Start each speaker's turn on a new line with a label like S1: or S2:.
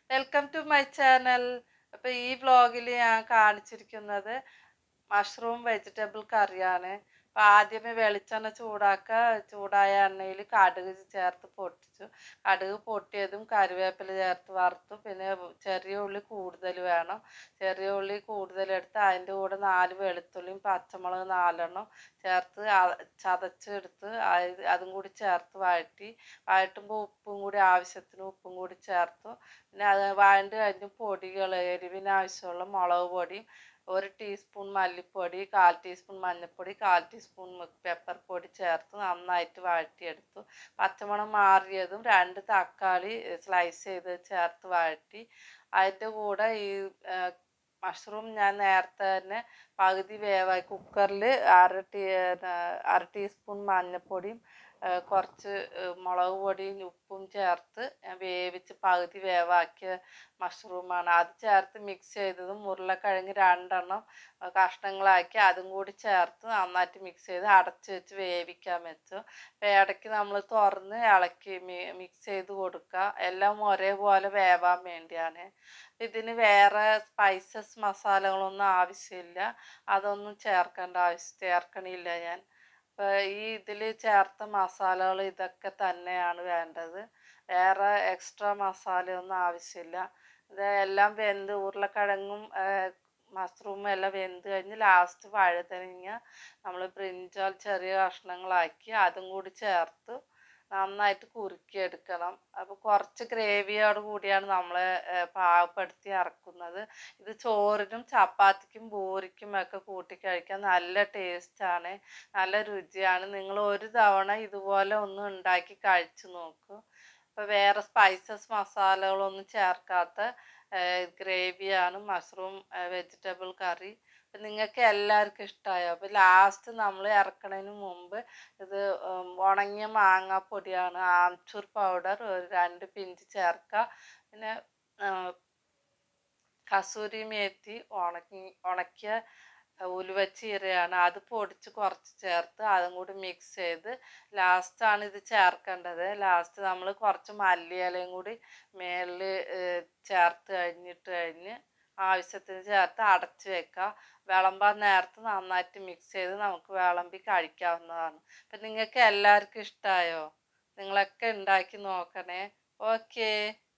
S1: welcome to my channel അപ്പോൾ ഈ വ്ളോഗിൽ ഞാൻ കാണിച്ചിരിക്കുന്നത് മഷ്റൂം വെജിറ്റബിൾ കറിയാണ് അപ്പോൾ ആദ്യമേ വെളിച്ചെണ്ണ ചൂടാക്കുക ചൂടായ എണ്ണയിൽ കടുക് ചേർത്ത് പൊട്ടിച്ചു കടുക് പൊട്ടിയതും കറിവേപ്പില ചേർത്ത് വറുത്തു പിന്നെ ചെറിയ ഉള്ളി കൂടുതൽ വേണം ചെറിയ ഉള്ളി കൂടുതലെടുത്ത് അതിൻ്റെ കൂടെ നാല് വെളുത്തുള്ളിയും പച്ചമുളക് നാലെണ്ണം ചേർത്ത് അ- ചതച്ചെടുത്ത് അത് അതും കൂടി ചേർത്ത് വഴറ്റി വഴറ്റുമ്പോൾ ഉപ്പും കൂടി ആവശ്യത്തിന് ഉപ്പും കൂടി ചേർത്തു പിന്നെ അത് വഴണ്ട് കഴിഞ്ഞ് പൊടികൾ എരിവിന് ആവശ്യമുള്ള മുളക് പൊടിയും ഒരു ടീസ്പൂൺ മല്ലിപ്പൊടി കാൽ ടീസ്പൂൺ മഞ്ഞൾപ്പൊടി കാൽ ടീസ്പൂൺ പെപ്പർ പൊടി ചേർത്ത് നന്നായിട്ട് വഴറ്റിയെടുത്തു പച്ചമണം മാറിയതും രണ്ട് തക്കാളി സ്ലൈസ് ചെയ്ത് ചേർത്ത് വഴറ്റി അതിൻ്റെ കൂടെ ഈ മഷ്റൂം ഞാൻ നേരത്തെ തന്നെ പകുതി വേവായി കുക്കറിൽ അര ടീ അര ടീസ്പൂൺ മഞ്ഞൾപ്പൊടിയും ഏഹ് കുറച്ച് ഏഹ് മുളക് പൊടിയും ഉപ്പും ചേർത്ത് ഞാൻ വേവിച്ച് പകുതി വേവാക്കിയ മഷ്റൂമാണ് അത് ചേർത്ത് മിക്സ് ചെയ്തതും ഉരുളക്കിഴങ്ങ് രണ്ടെണ്ണം ഏഹ് കഷ്ണങ്ങളാക്കി അതും കൂടി ചേർത്ത് നന്നായിട്ട് മിക്സ് ചെയ്ത് അടച്ച് വെച്ച് വേവിക്കാൻ വെച്ചു അപ്പോൾ ഇടയ്ക്ക് നമ്മൾ തുറന്ന് ഇളക്കി മിക്സ് ചെയ്ത് കൊടുക്കുക എല്ലാം ഒരേപോലെ വേവാൻ വേണ്ടിയാണ് ഇതിന് വേറെ സ്പൈസസ് മസാലകളൊന്നും ആവശ്യമില്ല അതൊന്നും ചേർക്കേണ്ട ആവശ്യം ചേർക്കണില്ല ഞാൻ അപ്പോൾ ഈ ഇതിൽ ചേർത്ത മസാലകൾ ഇതൊക്കെ തന്നെയാണ് വേണ്ടത് വേറെ എക്സ്ട്രാ മസാലയൊന്നും ആവശ്യമില്ല ഇത് എല്ലാം വെന്ത് ഉരുളക്കിഴങ്ങും മഷ്റൂമും എല്ലാം വെന്ത് കഴിഞ്ഞ് ലാസ്റ്റ് വഴുതനങ്ങ നമ്മൾ ബ്രിഞ്ചാൽ ചെറിയ കഷ്ണങ്ങളാക്കി അതും കൂടി ചേർത്ത് നന്നായിട്ട് കുറുക്കിയെടുക്കണം അപ്പോൾ കുറച്ച് ഗ്രേവിയോട് കൂടിയാണ് നമ്മൾ പാകപ്പെടുത്തി ഇറക്കുന്നത് ഇത് ചോറിനും ചപ്പാത്തിക്കും പൂരിക്കും ഒക്കെ കൂട്ടി കഴിക്കാൻ നല്ല ടേസ്റ്റാണ് നല്ല രുചിയാണ് നിങ്ങൾ ഒരു തവണ ഇതുപോലെ ഒന്ന് ഉണ്ടാക്കി കഴിച്ചു നോക്കൂ അപ്പോൾ വേറെ സ്പൈസസ് മസാലകളൊന്നും ചേർക്കാത്ത ഗ്രേവിയാണ് മഷ്റൂം വെജിറ്റബിൾ കറി അപ്പം നിങ്ങൾക്ക് എല്ലാവർക്കും ഇഷ്ടമായോ അപ്പോൾ ലാസ്റ്റ് നമ്മൾ ഇറക്കണതിന് മുമ്പ് ഇത് ഉം, ഉണങ്ങിയ മാങ്ങാപ്പൊടിയാണ് ആംചൂർ പൗഡർ ഒരു രണ്ട് പിഞ്ച് ചേർക്കുക പിന്നെ ആ, കസൂരി മേത്തി ഉണക്കി ഉണക്കിയ ഉലുവച്ചീരയാണ് അത് പൊടിച്ച് കുറച്ച് ചേർത്ത് അതും കൂടി മിക്സ് ചെയ്ത് ലാസ്റ്റാണ് ഇത് ചേർക്കേണ്ടത് ലാസ്റ്റ് നമ്മൾ കുറച്ച് മല്ലിയിലയും കൂടി മേളിൽ ചേർത്ത് കഴിഞ്ഞിട്ട് കഴിഞ്ഞ് ആവശ്യത്തിന് ചേർത്ത് അടച്ച് വെക്കുക വിളമ്പാൻ നേരത്ത് നന്നായിട്ട് മിക്സ് ചെയ്ത് നമുക്ക് വിളമ്പി കഴിക്കാവുന്നതാണ് അപ്പം നിങ്ങൾക്ക് എല്ലാവർക്കും ഇഷ്ടമായോ നിങ്ങളൊക്കെ ഉണ്ടാക്കി നോക്കണേ ഓക്കേ